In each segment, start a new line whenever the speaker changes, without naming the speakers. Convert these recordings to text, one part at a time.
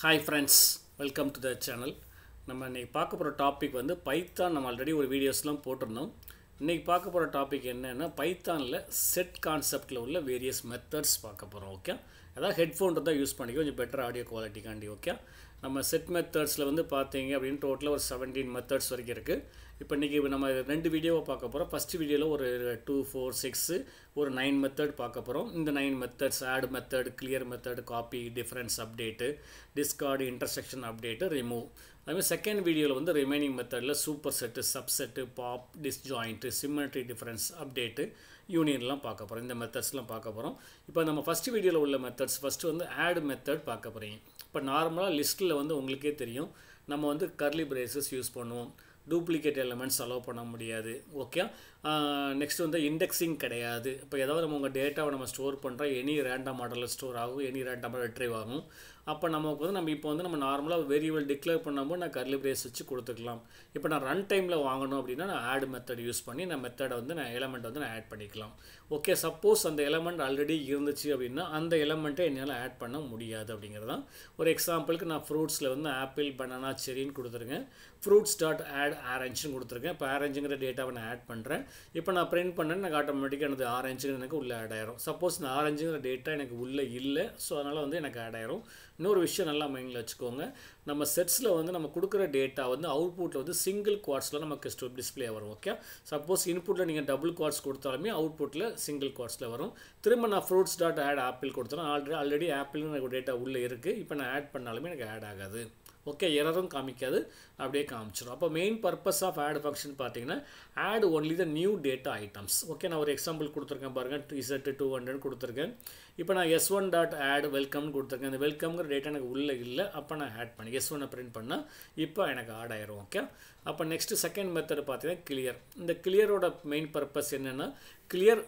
hi friends welcome to the channel நம்ம இன்றைக்கி பார்க்க போகிற டாபிக் வந்து பைத்தான் நம்ம ஆல்ரெடி ஒரு வீடியோஸ்லாம் போட்டிருந்தோம் இன்றைக்கி பார்க்க போகிற டாபிக் என்னென்னா பைத்தானில் செட் கான்செப்டில் உள்ள வேரியஸ் மெத்தட்ஸ் பார்க்க போகிறோம் ஓகே அதாவது ஹெட்ஃபோன் தான் யூஸ் பண்ணிக்க கொஞ்சம் பெட்டர் ஆடியோ குவாலிட்டிக்காண்டி ஓகே நம்ம செட் மெத்தட்ஸில் வந்து பார்த்தீங்க அப்படின்னு டோட்டலாக ஒரு செவன்டீன் மெத்தட்ஸ் வரைக்கும் இருக்குது இப்போ இன்றைக்கி நம்ம ரெண்டு வீடியோவை பார்க்க போகிறோம் ஃபஸ்ட் வீடியோவில் ஒரு டூ ஃபோர் சிக்ஸு ஒரு நைன் மெத்தட் பார்க்க போகிறோம் இந்த nine methods add method clear method copy difference update discard intersection update remove அதுமாதிரி செகண்ட் வீடியோவில் வந்து ரிமைனிங் மெத்தடில் superset subset pop disjoint symmetry difference update யூனியன்லாம் பார்க்க போகிறோம் இந்த மெத்தட்ஸ்லாம் பார்க்க போகிறோம் இப்போ நம்ம ஃபஸ்ட் வீடியோவில் உள்ள மெத்தட்ஸ் ஃபஸ்ட்டு வந்து ஆட் மெத்தட் பார்க்க போகிறீங்க இப்போ நார்மலாக லிஸ்ட்டில் வந்து உங்களுக்கே தெரியும் நம்ம வந்து கர்லி பிரேசஸ் யூஸ் பண்ணுவோம் டூப்ளிகேட் எலமெண்ட்ஸ் அலோவ் பண்ண முடியாது ஓகே நெக்ஸ்ட் வந்து இண்டெக்ஸிங் கிடையாது இப்போ ஏதாவது நம்ம உங்கள் டேட்டாவை நம்ம ஸ்டோர் பண்ணுறோம் எனி ரேண்டம் மாடலில் ஸ்டோர் ஆகும் எனி ரேண்டம் ரிட்ரைவ் ஆகும் அப்போ நமக்கு வந்து நம்ம இப்போ வந்து நம்ம நார்மலாக வேரியபிள் டிக்ளேர் பண்ணும்போது நான் கர்லி பிரேஸ் வச்சு கொடுத்துக்கலாம் இப்போ நான் ரன் டைமில் வாங்கணும் அப்படின்னா நான் ஆட் மெத்தட் யூஸ் பண்ணி நான் மெத்தடை வந்து நான் எலமெண்ட் வந்து நான் ஆட் பண்ணிக்கலாம் ஓகே சப்போஸ் அந்த எலமெண்ட் ஆல்ரெடி இருந்துச்சு அப்படின்னா அந்த எலமெண்ட்டை என்னால் ஆட் பண்ண முடியாது அப்படிங்கிறது தான் ஒரு எக்ஸாம்பிளுக்கு நான் ஃப்ரூட்ஸில் வந்து ஆப்பிள் பனானா செரின்னு கொடுத்துருக்கேன் ஃப்ரூட்ஸ் டாட் ஆட் ஆரஞ்சுன்னு கொடுத்துருக்கேன் இப்போ ஆரஞ்சுங்கிற டேட்டாவை நான் ஆட் பண்ணுறேன் இப்போ நான் பிரிண்ட் பண்ணேன் எனக்கு ஆட்டோமேட்டிக்காக எனது ஆரஞ்சுங்க எனக்கு உள்ளே ஆட் ஆயிரும் சப்போஸ் இந்த ஆரஞ்சுங்கிற டேட்டா எனக்கு உள்ளே இல்லை ஸோ அதனால் வந்து எனக்கு ஆட் ஆயிரும் இன்னொரு விஷயம் நல்லா மைண்டில் வச்சுக்கோங்க நம்ம செட்ஸில் வந்து நம்ம கொடுக்குற டேட்டா வந்து அவுட்புட்டில் வந்து சிங்கிள் குவார்ட்ஸில் நமக்கு ஸ்டோ டிஸ்பிளே வரும் ஓகே சப்போஸ் இன்புட்டில் நீங்கள் டபுள் குவார்ட்ஸ் கொடுத்தாலுமே அவுட்புட்டில் சிங்கிள் குவார்ட்ஸில் வரும் திரும்ப நான் ஃப்ரூட்ஸ் டாட் ஆட் ஆப்பிள் கொடுத்தேன் ஆல்ரெடி ஆல்ரெடி ஆப்பிள்னு எனக்கு டேட்டா உள்ளே இருக்குது இப்போ நான் ஆட் பண்ணாலுமே எனக்கு ஆட் ஆகாது ஓகே எரரும் காமிக்காது அப்படியே காமிச்சிடும் அப்போ main purpose of add function பார்த்தீங்கன்னா add only the new data items okay நான் ஒரு எக்ஸாம்பிள் கொடுத்துருக்கேன் பாருங்கள் இசட் டூ ஹண்ட்ரட் கொடுத்துருக்கேன் இப்போ நான் எஸ் ஒன் டாட் ஆட் வெல்கம்னு கொடுத்துருக்கேன் அந்த வெல்கம்ங்கிற டேட்டா எனக்கு உள்ளே இல்லை அப்போ நான் ஆட் பண்ணி எஸ் ஒன்னை பிரிண்ட் பண்ணால் இப்போ எனக்கு ஆட் ஆயிரும் ஓகே அப்போ நெக்ஸ்ட்டு செகண்ட் மெத்தட் பார்த்தீங்கன்னா கிளியர் இந்த கிளியரோட மெயின் பர்பஸ் என்னென்னா clear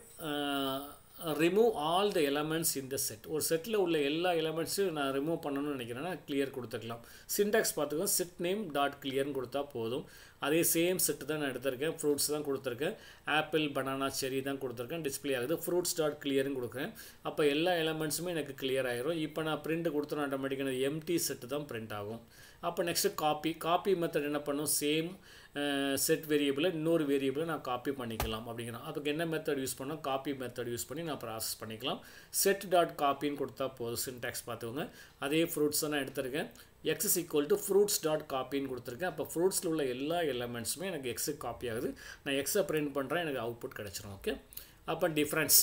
remove all the elements இந்த செட் ஒரு செட்டில் உள்ள எல்லா எலமெண்ட்ஸையும் நான் ரிமூவ் பண்ணணும்னு நினைக்கிறேன்னா கிளியர் கொடுத்துக்கலாம் சின்டாக்ஸ் பார்த்துக்கோ செட் நேம் டாட் கிளியர்னு கொடுத்தா போதும் அதே சேம் செட்டு தான் நான் எடுத்திருக்கேன் ஃப்ரூட்ஸ் தான் கொடுத்துருக்கேன் ஆப்பிள் பனானா செரி தான் கொடுத்துருக்கேன் டிஸ்பிளே ஆகுது ஃப்ரூட்ஸ் டாட் கிளியர்னு கொடுக்குறேன் அப்போ எல்லா எலமெண்ட்ஸுமே எனக்கு கிளியர் ஆயிரும் இப்போ நான் பிரிண்ட் கொடுத்தோன்னா ஆட்டோமேட்டிக்காக எம்டி செட்டு தான் பிரிண்ட் ஆகும் அப்போ நெக்ஸ்ட்டு காப்பி காப்பி மெத்தட் என்ன பண்ணும் சேம் செட் வேரியபிளை இன்னொரு வேரியபிளை நான் காப்பி பண்ணிக்கலாம் அப்படிங்கிறோம் அதுக்கு என்ன மெத்தட் யூஸ் பண்ணோம் காப்பி மெத்தட் யூஸ் பண்ணி நான் ப்ராசஸ் பண்ணிக்கலாம் செட் டாட் காப்பின்னு கொடுத்தா போதும் சின்டாக்ஸ் பார்த்துக்கோங்க அதே ஃப்ரூட்ஸ் தான் நான் எடுத்திருக்கேன் X is equal to fruits dot காப்பின்னு கொடுத்துருக்கேன் அப்போ ஃப்ரூட்ஸில் உள்ள எல்லா எலமெண்ட்ஸுமே எனக்கு எக்ஸுக்கு காப்பி ஆகுது நான் எக்ஸை பிரிண்ட் பண்ணுறேன் எனக்கு அவுட்புட் கிடச்சிரும் ஓகே அப்போ டிஃப்ரென்ஸ்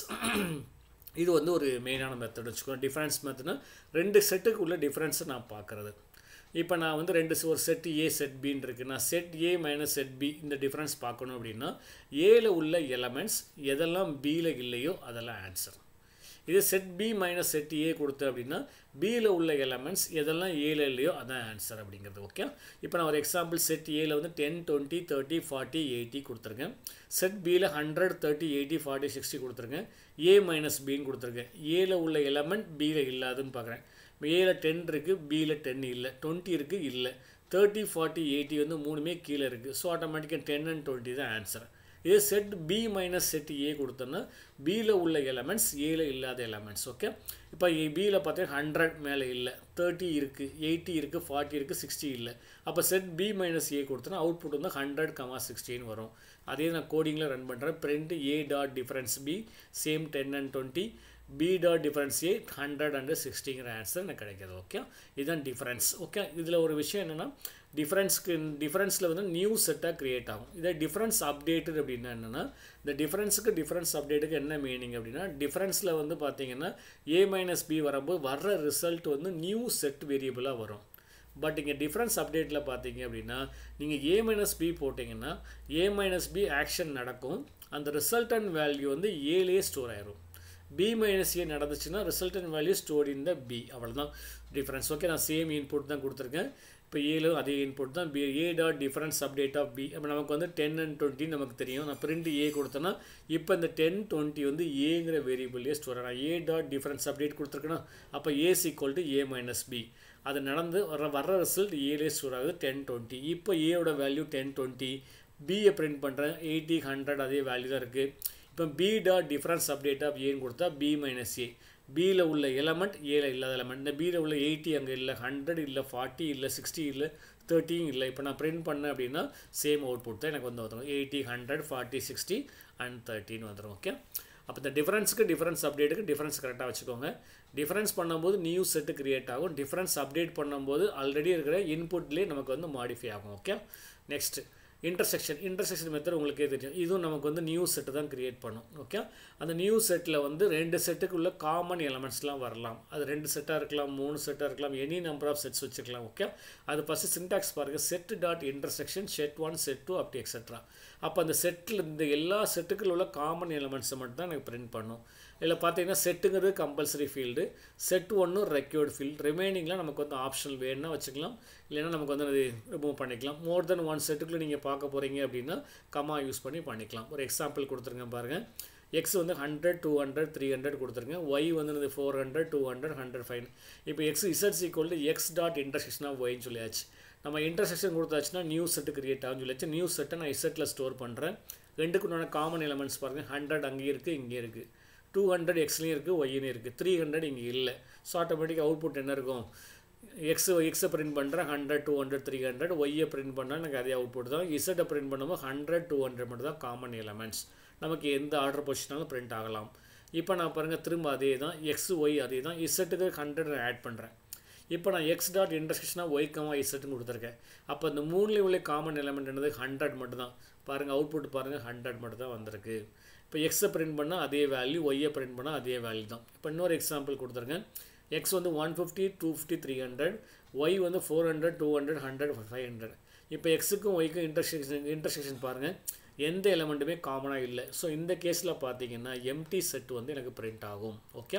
இது வந்து ஒரு மெயினான மெத்தட் வச்சுக்கோங்க டிஃப்ரென்ஸ் மெத்தட்னா ரெண்டு செட்டுக்கு உள்ள டிஃப்ரென்ஸை நான் பார்க்குறது இப்போ நான் வந்து ரெண்டு ஒரு செட் ஏ செட் பின்னு இருக்குது நான் set A minus set B இந்த டிஃப்ரென்ஸ் பார்க்கணும் அப்படின்னா ஏல உள்ள எலமெண்ட்ஸ் எதெல்லாம் பியில் இல்லையோ அதெல்லாம் ஆன்சர் இதே set B minus set A கொடுத்து அப்படின்னா பியில் உள்ள எலமெண்ட்ஸ் எதெல்லாம் ஏல இல்லையோ அதான் ஆன்சர் அப்படிங்கிறது ஓகே இப்போ நான் ஒரு எக்ஸாம்பிள் செட் ஏல வந்து ten twenty thirty forty eighty கொடுத்துருக்கேன் செட் பியில் hundred thirty eighty forty sixty கொடுத்துருக்கேன் ஏ மைனஸ் பின்னு கொடுத்துருக்கேன் ஏல உள்ள எலமெண்ட் பியில் இல்லாதுன்னு பார்க்குறேன் ஏல டென் இருக்குது பியில் டென் இல்லை டுவெண்ட்டி இருக்குது இல்லை தேர்ட்டி ஃபார்ட்டி எயிட்டி வந்து மூணுமே கீழே இருக்குது ஸோ ஆட்டோமேட்டிக்காக டென் அண்ட் டுவெண்ட்டி தான் ஆன்சர் இதே set B minus set A கொடுத்தோன்னா பியில் உள்ள எலமெண்ட்ஸ் ஏல இல்லாத எலமெண்ட்ஸ் ஓகே இப்போ பியில் பார்த்தீங்கன்னா ஹண்ட்ரட் மேலே இல்லை தேர்ட்டி இருக்குது எயிட்டி இருக்குது ஃபார்ட்டி இருக்குது சிக்ஸ்டி இல்லை அப்போ செட் பி மைனஸ் ஏ கொடுத்தோன்னா அவுட்புட் வந்து ஹண்ட்ரட் கமா சிக்ஸ்டின்னு வரும் அதே நான் கோடிங்கில் ரன் பண்ணுறேன் print A dot difference B same ten and twenty B dot difference A hundred and சிக்ஸ்டிங்கிற ஆன்சர் எனக்கு கிடைக்கிது ஓகே இதுதான் டிஃப்ரென்ஸ் ஓகே இதில் ஒரு விஷயம் என்னென்னா டிஃப்ரென்ஸ்க்கு டிஃப்ரென்ஸில் வந்து நியூ செட்டாக க்ரியேட் ஆகும் இதே டிஃப்ரென்ஸ் அப்டேட்டட் அப்படின்னா என்னென்னா இந்த டிஃப்ரென்ஸுக்கு டிஃப்ரென்ஸ் அப்டேட்டுக்கு என்ன மீனிங் அப்படின்னா டிஃப்ரென்ஸில் வந்து பார்த்தீங்கன்னா ஏ மைனஸ் பி வரும்போது வர்ற ரிசல்ட் வந்து நியூ செட் வேரியபிளாக வரும் பட் இங்கே டிஃப்ரென்ஸ் அப்டேட்டில் பார்த்தீங்க அப்படின்னா நீங்கள் ஏ மைனஸ் பி போட்டிங்கன்னா ஏ மைனஸ் பி ஆக்ஷன் நடக்கும் அந்த ரிசல்டன் வேல்யூ வந்து ஏலேயே ஸ்டோர் ஆயிரும் பி மைனஸ் ஏ நடந்துச்சுன்னா resultant value store in the B அவ்வளோதான் டிஃப்ரென்ஸ் ஓகே நான் சேம் இன்புட் தான் கொடுத்துருக்கேன் இப்போ ஏலும் அதே இன்புட் தான் B A dot difference update of B அப்போ நமக்கு வந்து டென் அண்ட் டுவெண்ட்டி நமக்கு தெரியும் நான் பிரிண்ட் ஏ கொடுத்தேன்னா இப்போ இந்த டென் டுவெண்ட்டி வந்து ஏங்கிற வேரியபிள்லேயே ஸ்டோர் நான் ஏ டாட் டிஃபரன்ஸ் அப்டேட் கொடுத்துருக்கேன்னா அப்போ A's equal to A minus B அது நடந்து வர வர்ற ரிசல்ட் ஏலே ஸ்டோர் ஆகுது டென் டுவெண்ட்டி இப்போ ஏயோட வேல்யூ டென் டுவெண்ட்டி பியை பிரிண்ட் பண்ணுறேன் எயிட்டி ஹண்ட்ரட் அதே வேல்யூ தான் இருக்குது இப்போ B dot difference update of ஏன்னு கொடுத்தா பி மைனஸ் ஏ பியில் உள்ள எலமெண்ட் ஏல இல்லாத எலமெண்ட் இந்த பியில் உள்ள எயிட்டி அங்கே இல்லை ஹண்ட்ரட் இல்லை ஃபார்ட்டி இல்லை சிக்ஸ்டி இல்லை தேர்ட்டியும் இல்லை இப்போ நான் பிரிண்ட் பண்ணேன் அப்படின்னா சேம் அவுட்புட் தான் எனக்கு வந்து வந்துடும் eighty hundred forty sixty and தேர்ட்டின்னு வந்துடும் ஓகே அப்போ இந்த டிஃபரன்ஸுக்கு டிஃபரன்ஸ் அப்டேட்டுக்கு டிஃபரன்ஸ் கரெக்டாக வச்சுக்கோங்க டிஃபரன்ஸ் பண்ணும்போது நியூ செட்டு கிரியேட் ஆகும் டிஃபரன்ஸ் அப்டேட் பண்ணும்போது ஆல்ரெடி இருக்கிற இன்புட்லேயே நமக்கு வந்து மாடிஃபை ஆகும் okay next intersection intersection method உங்களுக்கே தெரியும் இதுவும் நமக்கு வந்து நியூ செட்டு தான் கிரியேட் பண்ணும் ஓகே அந்த நியூ செட்டில் வந்து ரெண்டு செட்டுக்கு உள்ள காமன் எலமெண்ட்ஸ்லாம் வரலாம் அது ரெண்டு செட்டாக இருக்கலாம் மூணு செட்டாக இருக்கலாம் எனி நம்பர் ஆஃப் செட்ஸ் வச்சுக்கலாம் ஓகே அது ஃபஸ்ட்டு சின்டாக்ஸ் பாருங்கள் set dot intersection set one set two அப்படி எக்ஸெட்ரா அப்போ அந்த செட்டில் இந்த எல்லா செட்டுக்குள்ள உள்ள காமன் எலமெண்ட்ஸை மட்டும் தான் எனக்கு பிரிண்ட் பண்ணும் இதில் பார்த்தீங்கன்னா செட்டுங்கிறது கம்பல்சரி ஃபீல்டு செட் ஒன்றும் ரெக்யூர்டு ஃபீல்டு ரிமைனிங்லாம் நமக்கு வந்து ஆப்ஷனல் வேணும்னா வச்சுக்கலாம் இல்லைன்னா நமக்கு வந்து அது ரிமூவ் பண்ணிக்கலாம் மோர் தென் ஒன் செட்டுக்குள்ளே நீங்கள் பார்க்க போகிறீங்க அப்படின்னா கமா யூஸ் பண்ணி பண்ணிக்கலாம் ஒரு எக்ஸாம்பிள் கொடுத்துருங்க பாருங்கள் எக்ஸ் வந்து hundred two hundred three hundred கொடுத்துருங்க ஒய் வந்து four hundred two hundred hundred five இப்போ எக்ஸ் இசட்ஸ் equal x dot intersection of ஒய்ன்னு சொல்லியாச்சு நம்ம இன்டர்செக்ஷன் கொடுத்தாச்சுன்னா நியூ செட்டு கிரியேட் ஆகும் சொல்லியாச்சு நியூ செட்டை நான் இசட்டில் ஸ்டோர் பண்ணுறேன் ரெண்டுக்குண்டான காமன் எலமெண்ட்ஸ் பாருங்கள் ஹண்ட்ரட் அங்கேயும் இருக்குது இங்கே இருக்குது டூ ஹண்ட்ரட் எக்ஸ்லேயும் இருக்குது ஒய்லையும் இருக்குது த்ரீ ஹண்ட்ரட் இங்கே இல்லை ஸோ ஆட்டோமேட்டிக் அவுட்புட் என்ன இருக்கும் எக்ஸ் எக்ஸை பிரிண்ட் பண்ணுறேன் hundred two hundred three hundred ஒய்யை பிரிண்ட் பண்ணால் எனக்கு அதே அவுட்புட் தான் இசட்டை பிரிண்ட் பண்ணும்போது ஹண்ட்ரட் டூ ஹண்ட்ரட் மட்டும் தான் காமன் எலமெண்ட்ஸ் நமக்கு எந்த ஆர்டர் பொசிஷனாலும் பிரிண்ட் ஆகலாம் இப்போ நான் பாருங்கள் திரும்ப அதே தான் எக்ஸ் ஒய் அதே தான் இசட்டுக்கு ஹண்ட்ரட் ஆட் பண்ணுறேன் இப்போ நான் எக்ஸ் டாட் இன்டர்செக்ஷனாக ஒய் கமா இசட்டுன்னு கொடுத்துருக்கேன் அப்போ இந்த மூணுலேயும் உள்ள காமன் எலமெண்ட் என்னது ஹண்ட்ரட் மட்டும் தான் பாருங்கள் அவுட்புட் பாருங்கள் ஹண்ட்ரட் மட்டும் தான் வந்திருக்கு இப்போ எக்ஸை பிரிண்ட் பண்ணால் அதே வேல்யூ ஒய்யை பிரிண்ட் பண்ணால் அதே வேல்யூ தான் இப்போ இன்னொரு எக்ஸாம்பிள் கொடுத்துருக்கேன் எக்ஸ் வந்து one fifty two fifty three hundred y வந்து four hundred two hundred hundred five hundred இப்போ எக்ஸுக்கும் ஒய்க்கும் இன்டர்செக்ஷன் இன்டர்செக்ஷன் பாருங்கள் எந்த எலமெண்ட்டுமே காமனாக இல்லை ஸோ இந்த கேஸில் பார்த்தீங்கன்னா எம்டி செட் வந்து எனக்கு பிரிண்ட் ஆகும் ஓகே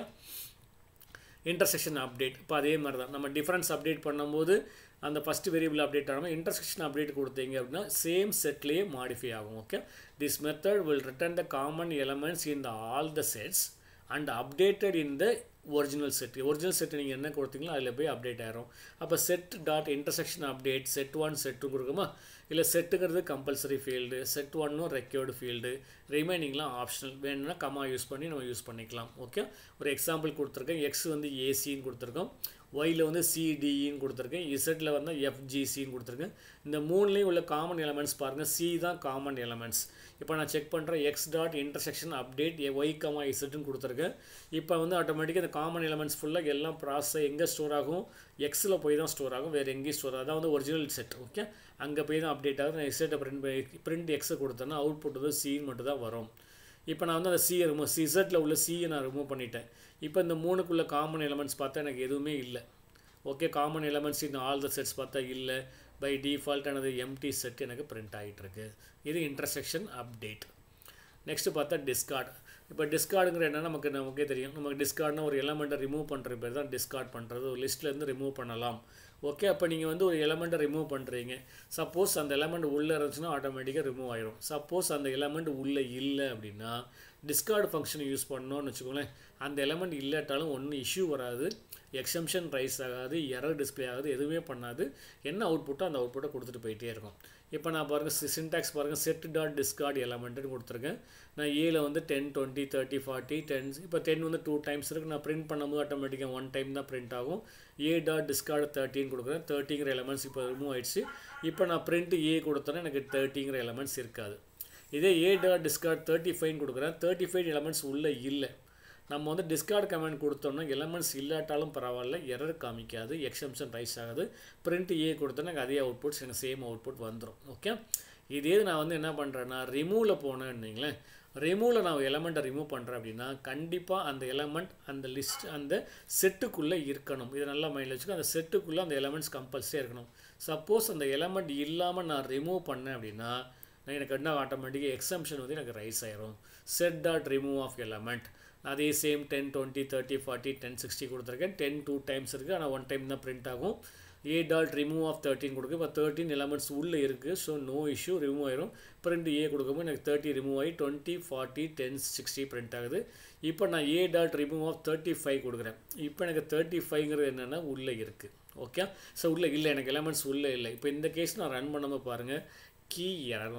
இன்டர்செக்ஷன் அப்டேட் இப்போ அதே மாதிரி தான் நம்ம டிஃப்ரென்ஸ் அப்டேட் பண்ணும்போது அந்த ஃபஸ்ட்டு வேரியபிள் அப்டேட் ஆகாமல் இன்டர்செக்ஷன் அப்டேட் கொடுத்தீங்க அப்படின்னா சேம் செட்லேயே மாடிஃபை ஆகும் okay this method will return the common elements in the all the sets and updated in the original set original set நீங்கள் என்ன கொடுத்தீங்களோ அதில் போய் அப்டேட் ஆயிரும் அப்போ set dot intersection update set one set கொடுக்குமா இல்லை செட்டுங்கிறது கம்பல்சரி ஃபீல்டு செட் ஒன்னும் ரெக்யூர்டு ஃபீல்டு ரிமைனிங்லாம் ஆப்ஷனல் வேணும்னா கமா யூஸ் பண்ணி நம்ம யூஸ் பண்ணிக்கலாம் ஓகே ஒரு எக்ஸாம்பிள் கொடுத்துருக்கேன் எக்ஸ் வந்து ஏசின்னு கொடுத்துருக்கோம் ஒயில் வந்து சிடிஇன்னு கொடுத்துருக்கேன் இசட்டில் வந்து எஃப்ஜிசின்னு கொடுத்துருக்கேன் இந்த மூணுலேயும் உள்ள காமன் எலமெண்ட்ஸ் பாருங்கள் சி தான் காமன் எலமெண்ட்ஸ் இப்போ நான் செக் பண்ணுறேன் x dot intersection update y comma இசட்டுன்னு கொடுத்துருக்கேன் இப்போ வந்து ஆட்டோமேட்டிக்காக இந்த காமன் எலமெண்ட்ஸ் ஃபுல்லாக எல்லாம் ப்ராசஸ் எங்கே ஸ்டோர் ஆகும் எக்ஸில் போய் தான் ஸ்டோர் ஆகும் வேறு எங்கேயும் ஸ்டோர் ஆகும் அதான் வந்து ஒரிஜினல் செட் ஓகே அங்கே போய் தான் அப்டேட் ஆகுது நான் இசட்டை பிரிண்ட் பிரிண்ட் எக்ஸை கொடுத்தேன்னா அவுட்புட் வந்து சின்னு மட்டும் தான் வரும் இப்போ நான் வந்து அந்த சியை ரிமூவ் சிசட்டில் உள்ள சியை நான் ரிமூவ் பண்ணிட்டேன் இப்போ இந்த மூணுக்குள்ள காமன் எலமெண்ட்ஸ் பார்த்தா எனக்கு எதுவுமே இல்லை okay common elements in all the sets பார்த்தா இல்லை பை டிஃபால்ட் எனது எம்டி செட் எனக்கு பிரிண்ட் ஆகிட்டு இருக்கு இது இன்டர்செக்ஷன் அப்டேட் நெக்ஸ்ட்டு பார்த்தா டிஸ்கார்ட் இப்போ டிஸ்கார்டுங்கிற என்ன நமக்கு நமக்கே தெரியும் நமக்கு டிஸ்கார்ட்னா ஒரு எலமெண்ட்டை ரிமூவ் பண்ணுற பேர் தான் டிஸ்கார்ட் பண்ணுறது ஒரு லிஸ்ட்லேருந்து ரிமூவ் பண்ணலாம் ஓகே அப்போ நீங்கள் வந்து ஒரு எலமெண்ட்டை ரிமூவ் பண்ணுறீங்க சப்போஸ் அந்த எலமெண்ட் உள்ளே இருந்துச்சுன்னா ஆட்டோமேட்டிக்காக ரிமூவ் ஆயிடும் சப்போஸ் அந்த எலமெண்ட் உள்ளே இல்லை அப்படின்னா டிஸ்கார்டு ஃபங்க்ஷனை யூஸ் பண்ணோன்னு வச்சுக்கோங்களேன் அந்த எலமெண்ட் இல்லாட்டாலும் ஒன்றும் இஷ்யூ வராது எக்ஸம்ஷன் ரைஸ் ஆகாது எரர் டிஸ்பிளே ஆகாது எதுவுமே பண்ணாது என்ன அவுட்புட்டோ அந்த அவுட்புட்டை கொடுத்துட்டு போயிட்டே இருக்கும் இப்போ நான் பாருங்கள் சின்டாக்ஸ் பாருங்கள் செட் டாட் டிஸ்கார்ட் எலமெண்ட்டுன்னு கொடுத்துருக்கேன் நான் ஏல வந்து ten twenty thirty forty ten இப்போ டென் வந்து டூ டைம்ஸ் இருக்குது நான் பிரிண்ட் பண்ணும்போது ஆட்டோமேட்டிக்காக ஒன் டைம் தான் பிரிண்ட் ஆகும் ஏ டாட் டிஸ்கார்டு தேர்ட்டின்னு கொடுக்குறேன் தேர்ட்டிங்கிற எலமெண்ட்ஸ் இப்போ ரிமூவ் ஆயிடுச்சு இப்போ நான் பிரிண்ட் ஏ கொடுத்தேன்னா எனக்கு தேர்ட்டிங்கிற எலமெண்ட்ஸ் இருக்காது இதே ஏ டாட் டிஸ்கார்ட் தேர்ட்டி ஃபைவ்னு கொடுக்குறேன் தேர்ட்டி ஃபைவ் எலமெண்ட்ஸ் உள்ளே இல்லை நம்ம வந்து டிஸ்கார்ட் கமெண்ட் கொடுத்தோம்னா எலமெண்ட்ஸ் இல்லாட்டாலும் பரவாயில்ல எரர் காமிக்காது எக்ஸம்ஷன் ரைஸ் ஆகுது பிரிண்ட் ஏ கொடுத்தோன்னா எனக்கு அதே அவுட்புட்ஸ் எனக்கு சேம் அவுட்புட் வந்துடும் ஓகே இதே நான் வந்து என்ன பண்ணுறேன்னா ரிமூவில் போனேன்னீங்களேன் ரிமூவில் நான் எலமெண்ட்டை ரிமூவ் பண்ணுறேன் அப்படின்னா கண்டிப்பாக அந்த எலமெண்ட் அந்த லிஸ்ட் அந்த செட்டுக்குள்ளே இருக்கணும் இதை நல்லா மைண்டில் வச்சுக்கோ அந்த செட்டுக்குள்ளே அந்த எலமெண்ட்ஸ் கம்பல்சரி இருக்கணும் சப்போஸ் அந்த எலமெண்ட் இல்லாமல் நான் ரிமூவ் பண்ணேன் அப்படின்னா நான் எனக்கு என்ன ஆட்டோமேட்டிக்காக எக்ஸம்ஷன் வந்து எனக்கு ரைஸ் ஆயிரும் set dot remove of element அதே same ten twenty thirty forty ten sixty கொடுத்துருக்கேன் டென் டூ டைம்ஸ் இருக்குது ஆனால் ஒன் டைம் தான் பிரிண்ட் ஆகும் ஏ டாட் ரிமூவ் ஆஃப் தேர்ட்டின் கொடுக்கு இப்போ தேர்ட்டின் எலமெண்ட்ஸ் உள்ளே இருக்குது ஸோ நோ இஷ்யூ ரிமூவ் ஆயிரும் பிரிண்ட் ஏ கொடுக்கும்போது எனக்கு தேர்ட்டி ரிமூவ் ஆகி twenty forty ten sixty print ஆகுது இப்போ நான் ஏ dot remove of thirty five கொடுக்குறேன் இப்போ எனக்கு தேர்ட்டி ஃபைவ்ங்கிறது என்னென்னா உள்ளே இருக்குது ஓகே ஸோ உள்ளே இல்லை எனக்கு எலமெண்ட்ஸ் உள்ளே இல்லை இப்போ இந்த கேஸ் நான் ரன் பண்ணாமல் பாருங்கள் கீ எரர் வருது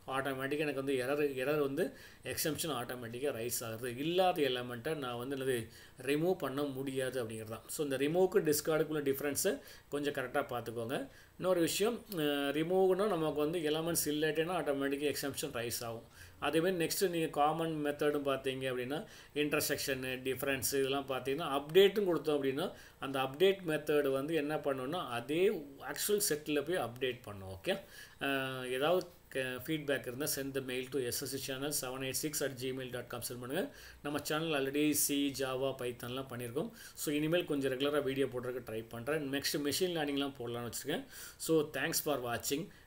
ஆட்டோமேட்டிக்காக எனக்கு வந்து எரர் எரர் வந்து எக்ஸம்ஷன் ஆட்டோமேட்டிக்காக ரைஸ் ஆகுது இல்லாத எலமெண்ட்டை நான் வந்து என்னது ரிமூவ் பண்ண முடியாது அப்படிங்கிறது தான் ஸோ இந்த ரிமூவ்க்கு டிஸ்கார்டுக்குள்ள டிஃப்ரென்ஸை கொஞ்சம் கரெக்டாக பார்த்துக்கோங்க இன்னொரு விஷயம் ரிமூவ்னா நமக்கு வந்து எலமெண்ட்ஸ் இல்லாட்டினா ஆட்டோமேட்டிக்காக எக்ஸம்ஷன் ரைஸ் ஆகும் அதேமாதிரி நெக்ஸ்ட்டு நீங்கள் காமன் மெத்தடும் பார்த்தீங்க அப்படின்னா இன்டர்செக்ஷனு டிஃப்ரென்ஸ் இதெல்லாம் பார்த்தீங்கன்னா அப்டேட்டும் கொடுத்தோம் அப்படின்னா அந்த அப்டேட் மெத்தடு வந்து என்ன பண்ணணும்னா அதே ஆக்சுவல் செட்டில் போய் அப்டேட் பண்ணும் ஓகே ஏதாவது ஃபீட்பேக் இருந்தால் send the mail to SSC channel seven eight six at Gmail dot com send பண்ணுங்கள் நம்ம சேனல் ஆல்ரெடி சி ஜாவா பைத்தன்லாம் பண்ணியிருக்கோம் ஸோ இனிமேல் கொஞ்சம் ரெகுலராக வீடியோ போடுறதுக்கு ட்ரை பண்ணுறேன் நெக்ஸ்ட் மெஷின் லேர்னிங்லாம் போடலான்னு வச்சுருக்கேன் ஸோ தேங்க்ஸ் ஃபார் வாட்சிங்